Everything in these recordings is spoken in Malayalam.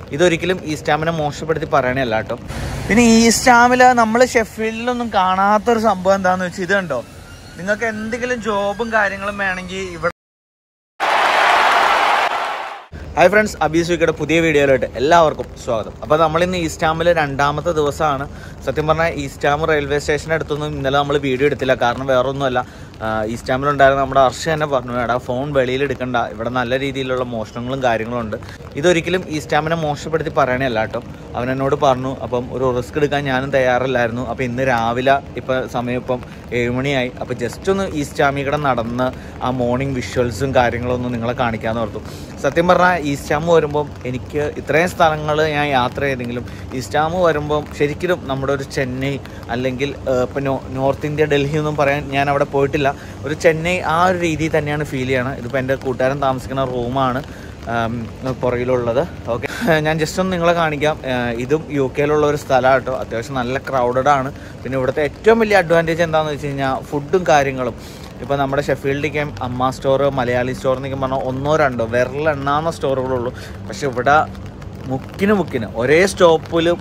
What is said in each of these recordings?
ഇതൊരിക്കലും ഈ സ്റ്റാമിനെ മോശപ്പെടുത്തി പറയണല്ല കേട്ടോ പിന്നെ ഈ സ്റ്റാമിൽ നമ്മൾ ഷെഫീൽഡിലൊന്നും കാണാത്തൊരു സംഭവം എന്താണെന്ന് വെച്ചാൽ ഇത് കണ്ടോ നിങ്ങൾക്ക് എന്തെങ്കിലും ജോബും കാര്യങ്ങളും വേണമെങ്കിൽ ഇവിടെ ഹായ് ഫ്രണ്ട്സ് അബീസുവിക്കയുടെ പുതിയ വീഡിയോയിലോട്ട് എല്ലാവർക്കും സ്വാഗതം അപ്പോൾ നമ്മളിന്ന് ഈസ്റ്റാമിൽ രണ്ടാമത്തെ ദിവസമാണ് സത്യം പറഞ്ഞാൽ ഈസ്റ്റാം റെയിൽവേ സ്റ്റേഷൻ്റെ അടുത്തൊന്നും ഇന്നലെ നമ്മൾ വീഡിയോ എടുത്തില്ല കാരണം വേറൊന്നുമല്ല ഈസ്റ്റാമിലുണ്ടായിരുന്ന നമ്മുടെ അർഷ തന്നെ പറഞ്ഞു എടാ ഫോൺ വെളിയിൽ എടുക്കണ്ട ഇവിടെ നല്ല രീതിയിലുള്ള മോഷണങ്ങളും കാര്യങ്ങളും ഉണ്ട് ഇതൊരിക്കലും ഈസ്റ്റാമിനെ മോശപ്പെടുത്തി പറയണല്ല കേട്ടോ അവൻ എന്നോട് പറഞ്ഞു അപ്പം ഒരു റിസ്ക് എടുക്കാൻ ഞാനും തയ്യാറല്ലായിരുന്നു അപ്പോൾ ഇന്ന് രാവിലെ ഇപ്പം സമയം ഇപ്പം ഏഴുമണിയായി അപ്പോൾ ജസ്റ്റ് ഒന്ന് ഈസ്റ്റാമിക്കടെ നടന്ന് ആ മോർണിംഗ് വിഷ്വൽസും കാര്യങ്ങളും ഒന്ന് നിങ്ങളെ കാണിക്കാമെന്ന് ഓർത്തു സത്യം പറഞ്ഞാൽ ഈസ്റ്റാം വരുമ്പം എനിക്ക് ഇത്രയും സ്ഥലങ്ങൾ ഞാൻ യാത്ര ചെയ്തെങ്കിലും ഈസ്റ്റാം വരുമ്പം ശരിക്കും നമ്മുടെ ഒരു ചെന്നൈ അല്ലെങ്കിൽ ഇപ്പം നോ നോർത്ത് ഇന്ത്യ ഡൽഹി ഒന്നും പറയാൻ ഞാൻ അവിടെ പോയിട്ടില്ല ഒരു ചെന്നൈ ആ ഒരു രീതിയിൽ തന്നെയാണ് ഫീൽ ചെയ്യണം ഇതിപ്പോൾ എൻ്റെ കൂട്ടുകാരൻ താമസിക്കുന്ന റൂമാണ് പുറകിലുള്ളത് ഓക്കെ ഞാൻ ജസ്റ്റ് ഒന്ന് നിങ്ങളെ കാണിക്കാം ആ, ഇതും യു കെയിലുള്ള ഒരു സ്ഥലമാണ് കേട്ടോ അത്യാവശ്യം നല്ല ക്രൗഡഡ് ആണ് പിന്നെ ഇവിടുത്തെ ഏറ്റവും വലിയ അഡ്വാൻറ്റേജ് എന്താണെന്ന് വെച്ച് കഴിഞ്ഞാൽ ഫുഡും കാര്യങ്ങളും ഇപ്പോൾ നമ്മുടെ ഷെഫീൽഡിലേക്കും അമ്മ സ്റ്റോർ മലയാളി സ്റ്റോർ എന്നൊക്കെ പറഞ്ഞാൽ ഒന്നോ രണ്ടോ വിരലെണ്ണാവുന്ന സ്റ്റോറുകളുള്ളൂ പക്ഷെ ഇവിടെ മുക്കിന് മുക്കിന് ഒരേ സ്റ്റോപ്പിലും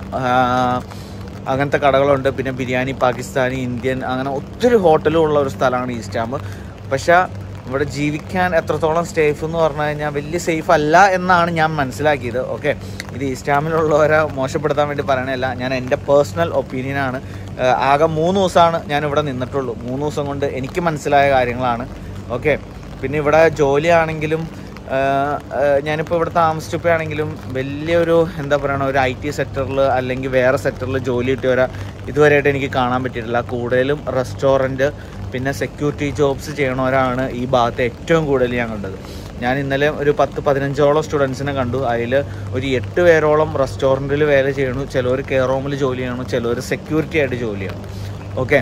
അങ്ങനത്തെ കടകളുണ്ട് പിന്നെ ബിരിയാണി പാകിസ്ഥാനി ഇന്ത്യൻ അങ്ങനെ ഒത്തിരി ഹോട്ടലും ഉള്ള ഒരു സ്ഥലമാണ് ഈസ്റ്റാമ്പ് പക്ഷെ ഇവിടെ ജീവിക്കാൻ എത്രത്തോളം സേഫ് എന്ന് പറഞ്ഞു കഴിഞ്ഞാൽ വലിയ സേഫ് അല്ല എന്നാണ് ഞാൻ മനസ്സിലാക്കിയത് ഓക്കെ ഇത് ഈസ്റ്റാമിലുള്ളവരെ മോശപ്പെടുത്താൻ വേണ്ടി പറയണല്ല ഞാൻ എൻ്റെ പേഴ്സണൽ ഒപ്പീനിയനാണ് ആകെ മൂന്ന് ദിവസമാണ് ഞാൻ ഇവിടെ നിന്നിട്ടുള്ളൂ മൂന്ന് ദിവസം കൊണ്ട് എനിക്ക് മനസ്സിലായ കാര്യങ്ങളാണ് ഓക്കെ പിന്നെ ഇവിടെ ജോലിയാണെങ്കിലും ഞാനിപ്പോൾ ഇവിടെ താമസിച്ചപ്പോഴാണെങ്കിലും വലിയൊരു എന്താ പറയുക ഒരു ഐ ടി സെക്ടറിൽ അല്ലെങ്കിൽ വേറെ സെക്ടറിൽ ജോലി കിട്ടിയവരെ ഇതുവരെയായിട്ട് എനിക്ക് കാണാൻ പറ്റിയിട്ടില്ല കൂടുതലും റെസ്റ്റോറൻറ്റ് പിന്നെ സെക്യൂരിറ്റി ജോബ്സ് ചെയ്യണവരാണ് ഈ ഭാഗത്ത് ഏറ്റവും കൂടുതൽ ഞാൻ കണ്ടത് ഞാൻ ഇന്നലെ ഒരു പത്ത് പതിനഞ്ചോളം സ്റ്റുഡൻസിനെ കണ്ടു അതിൽ ഒരു എട്ട് പേരോളം റെസ്റ്റോറൻറ്റിൽ വേല ചെയ്യണു ചിലവർ കെയർ റൂമിൽ ജോലി ചെയ്യണു ചിലവർ സെക്യൂരിറ്റി ആയിട്ട് ജോലി ചെയ്യണം ഓക്കെ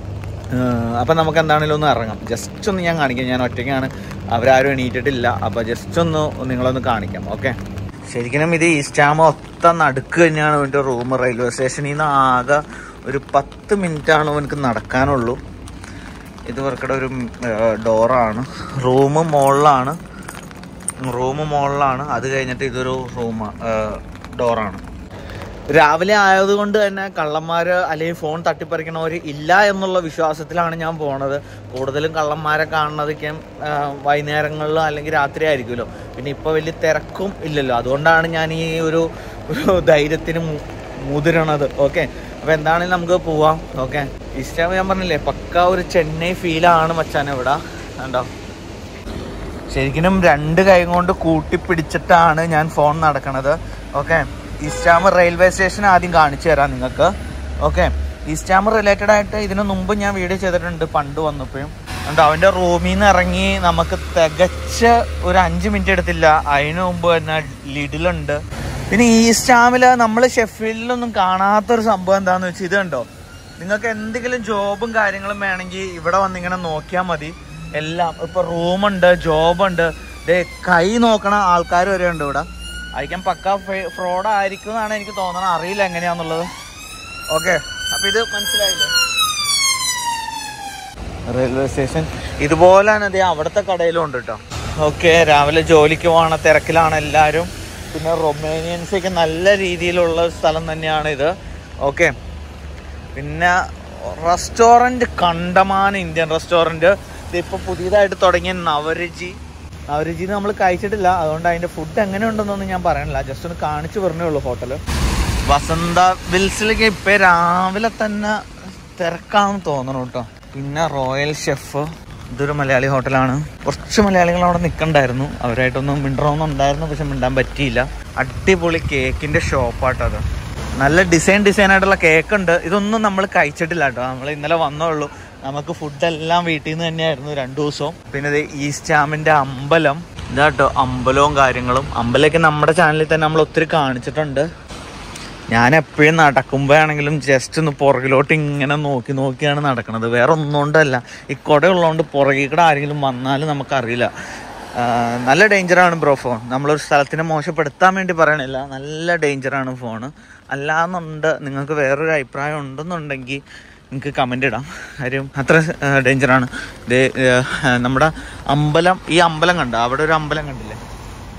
അപ്പം നമുക്ക് എന്താണെങ്കിലും ഒന്ന് ഇറങ്ങാം ജസ്റ്റ് ഒന്ന് ഞാൻ കാണിക്കാം ഞാൻ ഒറ്റയ്ക്കാണ് അവരാരും എണീറ്റിട്ടില്ല അപ്പോൾ ജസ്റ്റ് ഒന്ന് നിങ്ങളൊന്ന് കാണിക്കാം ഓക്കെ ശരിക്കും ഇത് ഈസ്റ്റാമ ഒത്ത നടുക്ക് തന്നെയാണ് അവൻ്റെ റൂം റെയിൽവേ സ്റ്റേഷനിൽ നിന്ന് ആകെ ഒരു പത്ത് മിനിറ്റാണ് അവനക്ക് നടക്കാനുള്ളൂ ഇത് ഇവർക്കടെ ഒരു ഡോറാണ് റൂം മുകളിലാണ് റൂം മുകളിലാണ് അത് കഴിഞ്ഞിട്ട് ഇതൊരു റൂം ഡോറാണ് രാവിലെ ആയതുകൊണ്ട് തന്നെ കള്ളന്മാർ അല്ലെങ്കിൽ ഫോൺ തട്ടിപ്പറിക്കണവർ ഇല്ല എന്നുള്ള വിശ്വാസത്തിലാണ് ഞാൻ പോണത് കൂടുതലും കള്ളന്മാരെ കാണുന്നതൊക്കെ ആ, വൈകുന്നേരങ്ങളിൽ അല്ലെങ്കിൽ രാത്രി ആയിരിക്കുമല്ലോ പിന്നെ ഇപ്പോൾ വലിയ തിരക്കും ഇല്ലല്ലോ അതുകൊണ്ടാണ് ഞാൻ ഈ ഒരു ഒരു ധൈര്യത്തിന് മു- മുതിരണത് ഓക്കെ അപ്പോൾ എന്താണെങ്കിലും നമുക്ക് പോവാം ഓക്കെ ഇഷ്ടം ഞാൻ പറഞ്ഞില്ലേ പക്ക ഒരു ചെന്നൈ ഫീലാണ് മച്ചാൻ ഇവിടെ കണ്ടോ ശരിക്കും രണ്ട് കൈ കൊണ്ട് കൂട്ടിപ്പിടിച്ചിട്ടാണ് ഞാൻ ഫോൺ നടക്കണത് ഓക്കെ ഈസ്റ്റാമർ റെയിൽവേ സ്റ്റേഷൻ ആദ്യം കാണിച്ചു തരാം നിങ്ങൾക്ക് ഓക്കെ ഈസ്റ്റാമർ റിലേറ്റഡ് ആയിട്ട് ഇതിനു മുമ്പ് ഞാൻ വീഡിയോ ചെയ്തിട്ടുണ്ട് പണ്ട് വന്നപ്പോഴും ഉണ്ട് അവൻ്റെ റൂമിൽ നിന്ന് ഇറങ്ങി നമുക്ക് തികച്ച ഒരു അഞ്ച് മിനിറ്റ് എടുത്തില്ല അതിനു മുമ്പ് തന്നെ ലിഡിലുണ്ട് പിന്നെ ഈസ്റ്റാമിൽ നമ്മൾ ഷെഫീൽഡിലൊന്നും കാണാത്തൊരു സംഭവം എന്താണെന്ന് വെച്ചാൽ ഇത് കണ്ടോ നിങ്ങൾക്ക് എന്തെങ്കിലും ജോബും കാര്യങ്ങളും വേണമെങ്കിൽ ഇവിടെ വന്നിങ്ങനെ നോക്കിയാൽ മതി എല്ലാം ഇപ്പൊ റൂമുണ്ട് ജോബുണ്ട് ദേ കൈ നോക്കണ ആൾക്കാർ വരെ ഉണ്ട് ഇവിടെ അയക്കാൻ പക്ക ഫ്രോഡ് ആയിരിക്കും എന്നാണ് എനിക്ക് തോന്നണത് അറിയില്ല എങ്ങനെയാന്നുള്ളത് ഓക്കെ അപ്പൊ ഇത് മനസ്സിലായില്ലേ റെയിൽവേ സ്റ്റേഷൻ ഇതുപോലെ തന്നെ ദേ അവിടുത്തെ കടയിലും ഉണ്ട് കേട്ടോ ഓക്കെ രാവിലെ ജോലിക്ക് പോകണ തിരക്കിലാണ് എല്ലാവരും പിന്നെ റൊമേനിയൻസ് ഒക്കെ നല്ല രീതിയിലുള്ള ഒരു സ്ഥലം തന്നെയാണ് ഇത് ഓക്കെ പിന്നെ റെസ്റ്റോറൻറ്റ് കണ്ടമാനം ഇന്ത്യൻ റെസ്റ്റോറൻറ്റ് ഇതിപ്പോൾ പുതിയതായിട്ട് തുടങ്ങിയ നവരുചി നവരുചി നമ്മൾ കഴിച്ചിട്ടില്ല അതുകൊണ്ട് അതിൻ്റെ ഫുഡ് എങ്ങനെ ഉണ്ടെന്നൊന്നും ഞാൻ പറയണില്ല ജസ്റ്റ് ഒന്ന് കാണിച്ചു പറഞ്ഞേ ഉള്ളൂ ഹോട്ടൽ വസന്ത വിൽസിലേക്ക് ഇപ്പം രാവിലെ തന്നെ തിരക്കാണെന്ന് തോന്നണം കേട്ടോ പിന്നെ റോയൽ ഷെഫ് ഇതൊരു മലയാളി ഹോട്ടലാണ് കുറച്ച് മലയാളികൾ അവിടെ നിൽക്കണ്ടായിരുന്നു അവരായിട്ടൊന്നും മിണ്ടണമെന്നും ഉണ്ടായിരുന്നു പക്ഷെ മിണ്ടാൻ പറ്റിയില്ല അടിപൊളി കേക്കിൻ്റെ ഷോപ്പാട്ടത് നല്ല ഡിസൈൻ ഡിസൈൻ ആയിട്ടുള്ള കേക്ക് ഉണ്ട് ഇതൊന്നും നമ്മൾ കഴിച്ചിട്ടില്ല കേട്ടോ നമ്മൾ ഇന്നലെ വന്നേ ഉള്ളൂ നമുക്ക് ഫുഡെല്ലാം വീട്ടിൽ നിന്ന് തന്നെയായിരുന്നു രണ്ടു ദിവസവും പിന്നെ ഇത് ഈസ്റ്റാമിൻ്റെ അമ്പലം ഇതാട്ടോ അമ്പലവും കാര്യങ്ങളും അമ്പലമൊക്കെ നമ്മുടെ ചാനലിൽ തന്നെ നമ്മൾ ഒത്തിരി കാണിച്ചിട്ടുണ്ട് ഞാൻ എപ്പോഴും നടക്കുമ്പോഴാണെങ്കിലും ജസ്റ്റ് ഒന്ന് പുറകിലോട്ട് ഇങ്ങനെ നോക്കി നോക്കിയാണ് നടക്കുന്നത് വേറെ ഒന്നും കൊണ്ടല്ല ഈ കുട ഉള്ളതുകൊണ്ട് പുറകിൽ കൂടെ ആരെങ്കിലും വന്നാലും നമുക്കറിയില്ല ആ, നല്ല ഡേഞ്ചറാണ് ബ്രോ ഫോൺ നമ്മളൊരു സ്ഥലത്തിനെ മോശപ്പെടുത്താൻ വേണ്ടി പറയണില്ല നല്ല ഡേഞ്ചറാണ് ഫോൺ അല്ലാന്നുണ്ട് നിങ്ങൾക്ക് വേറൊരു അഭിപ്രായം ഉണ്ടെന്നുണ്ടെങ്കിൽ നിങ്ങൾക്ക് കമൻ്റ് ഇടാം കാര്യം അത്ര ഡേഞ്ചറാണ് ഇത് നമ്മുടെ അമ്പലം ഈ അമ്പലം കണ്ട അവിടെ ഒരു അമ്പലം കണ്ടില്ലേ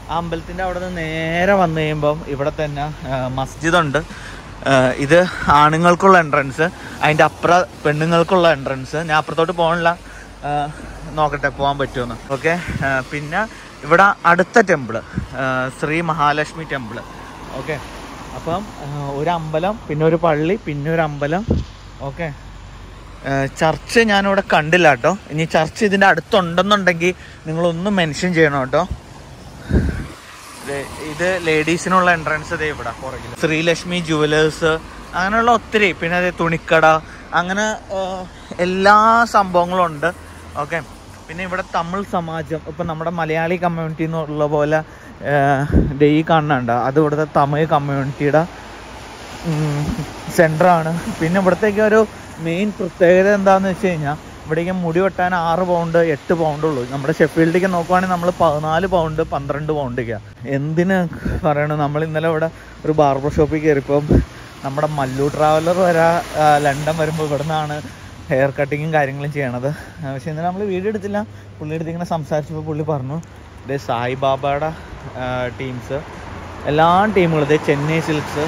ആ അമ്പലത്തിൻ്റെ അവിടെ നിന്ന് നേരെ വന്നു കഴിയുമ്പം ഇവിടെ തന്നെ ആ, മസ്ജിദുണ്ട് ആ, ഇത് ആണുങ്ങൾക്കുള്ള എൻട്രൻസ് അതിൻ്റെ അപ്പുറം പെണ്ണുങ്ങൾക്കുള്ള എൻട്രൻസ് ഞാൻ അപ്പുറത്തോട്ട് പോകണില്ല ആ, നോക്കട്ടെ പോകാൻ പറ്റുമെന്ന് ഓക്കെ പിന്നെ ഇവിടെ അടുത്ത temple Shri Mahalakshmi temple okay അപ്പം ആ, ഒരു അമ്പലം പിന്നെ ഒരു പള്ളി പിന്നെ ഒരു അമ്പലം ഓക്കെ ചർച്ച് ഞാനിവിടെ കണ്ടില്ല കേട്ടോ ഇനി ചർച്ച് ഇതിൻ്റെ അടുത്തുണ്ടെന്നുണ്ടെങ്കിൽ നിങ്ങളൊന്ന് മെൻഷൻ ചെയ്യണം കേട്ടോ ദേ, ഇത് ലേഡീസിനുള്ള എൻട്രൻസ് ഇതേ ഇവിടെ പുറകിൽ ശ്രീലക്ഷ്മി ജുവലേഴ്സ് അങ്ങനെയുള്ള ഒത്തിരി പിന്നെ അതേ തുണിക്കട അങ്ങനെ ആ, എല്ലാ സംഭവങ്ങളും ഉണ്ട് ഓക്കെ പിന്നെ ഇവിടെ തമിഴ് സമാജം ഇപ്പം നമ്മുടെ മലയാളി കമ്മ്യൂണിറ്റി എന്നുള്ള പോലെ ദേ ഈ കാണുന്നുണ്ട് അത് ഇവിടുത്തെ തമിഴ് കമ്മ്യൂണിറ്റിയുടെ സെൻ്ററാണ് പിന്നെ ഇവിടത്തേക്ക് ഒരു മെയിൻ പ്രത്യേകത എന്താണെന്ന് വെച്ച് കഴിഞ്ഞാൽ ഇവിടേക്ക് മുടി വെട്ടാൻ ആറ് പൗണ്ട് എട്ട് പൗണ്ട് ഉള്ളൂ നമ്മുടെ ഷെഫീൽഡിലേക്ക് നോക്കുവാണെങ്കിൽ നമ്മൾ പതിനാല് പൗണ്ട് പന്ത്രണ്ട് പൗണ്ടൊക്കെയാണ് എന്തിന് പറയണു നമ്മൾ ഇന്നലെ ഇവിടെ ഒരു ബാർബർ ഷോപ്പിൽ കയറിയപ്പം നമ്മുടെ മല്ലു ട്രാവലർ വരെ ആ, ലണ്ടൻ വരുമ്പോൾ ഇവിടെ നിന്നാണ് ഹെയർ കട്ടിങ്ങും കാര്യങ്ങളും ചെയ്യണത് ആ, പക്ഷെ ഇന്നലെ നമ്മൾ വീഡിയോ എടുത്തില്ല പുള്ളി എടുത്ത് ഇങ്ങനെ സംസാരിച്ചപ്പോൾ പുള്ളി പറഞ്ഞു ഇതേ സായിബാബയുടെ ടീംസ് എല്ലാ ടീമുകളും ഇതേ ചെന്നൈ സിൽക്സ്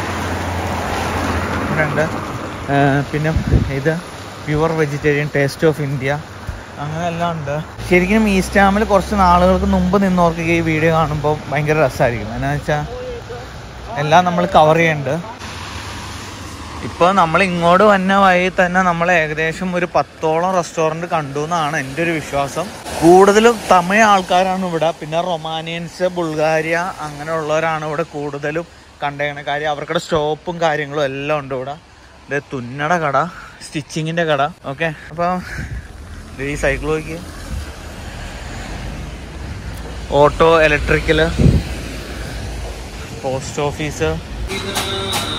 ഉണ്ട് പിന്നെ ഇത് pure vegetarian taste of India അങ്ങനെ എല്ലാം ഉണ്ട് ശരിക്കും ഈ സ്റ്റാമിൽ കുറച്ച് നാളുകൾക്ക് മുമ്പ് നിന്നവർക്ക് ഈ വീഡിയോ കാണുമ്പോൾ ഭയങ്കര രസമായിരിക്കും എന്നാന്ന് വെച്ചാൽ എല്ലാം നമ്മൾ കവർ ചെയ്യുന്നുണ്ട് ഇപ്പോൾ നമ്മൾ ഇങ്ങോട്ട് വന്ന വഴി തന്നെ നമ്മൾ ഏകദേശം ഒരു പത്തോളം റെസ്റ്റോറൻറ്റ് കണ്ടു എന്നാണ് എൻ്റെ ഒരു വിശ്വാസം കൂടുതലും തമിഴ് ആൾക്കാരാണ് ഇവിടെ പിന്നെ റൊമാനിയൻസ് ബുൾഗാരിയ അങ്ങനെയുള്ളവരാണ് ഇവിടെ കൂടുതലും കണ്ടേക്കണ കാര്യം അവർക്കുടെ സ്റ്റോപ്പും കാര്യങ്ങളും എല്ലാം ഉണ്ട് ഇവിടെ ഇത് തുന്നട കട സ്റ്റിച്ചിങ്ങിൻ്റെ കട ഓക്കെ അപ്പോൾ ഈ സൈക്കിൾ നോക്കി ഓട്ടോ ഇലക്ട്രിക്കൽ പോസ്റ്റ് ഓഫീസ്